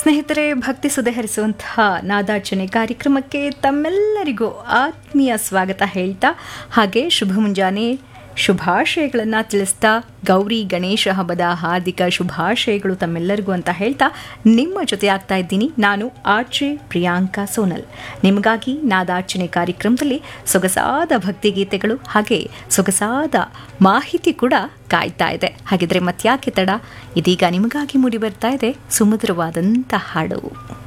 ಸ್ನೇಹಿತರೆ ಭಕ್ತಿ ಸುದೆ ಹರಿಸುವಂತಹ ನಾದಾರ್ಚನೆ ಕಾರ್ಯಕ್ರಮಕ್ಕೆ ತಮ್ಮೆಲ್ಲರಿಗೂ ಆತ್ಮೀಯ ಸ್ವಾಗತ ಹೇಳ್ತಾ ಹಾಗೆ ಶುಭ ಮುಂಜಾನೆ ಶುಭಾಶಯಗಳನ್ನು ತಿಳಿಸ್ತಾ ಗೌರಿ ಗಣೇಶ ಹಬ್ಬದ ಹಾರ್ದಿಕ ಶುಭಾಶಯಗಳು ತಮ್ಮೆಲ್ಲರಿಗೂ ಅಂತ ಹೇಳ್ತಾ ನಿಮ್ಮ ಜೊತೆ ಆಗ್ತಾ ಇದ್ದೀನಿ ನಾನು ಆರ್ಜೆ ಪ್ರಿಯಾಂಕಾ ಸೋನಲ್ ನಿಮಗಾಗಿ ನಾದಾರ್ಚನೆ ಕಾರ್ಯಕ್ರಮದಲ್ಲಿ ಸೊಗಸಾದ ಭಕ್ತಿಗೀತೆಗಳು ಹಾಗೆ ಸೊಗಸಾದ ಮಾಹಿತಿ ಕೂಡ ಕಾಯ್ತಾ ಇದೆ ಹಾಗಿದ್ರೆ ಮತ್ಯಾಕೆ ತಡ ಇದೀಗ ನಿಮಗಾಗಿ ಮೂಡಿ ಬರ್ತಾ ಇದೆ ಸುಮಧುರವಾದಂಥ ಹಾಡು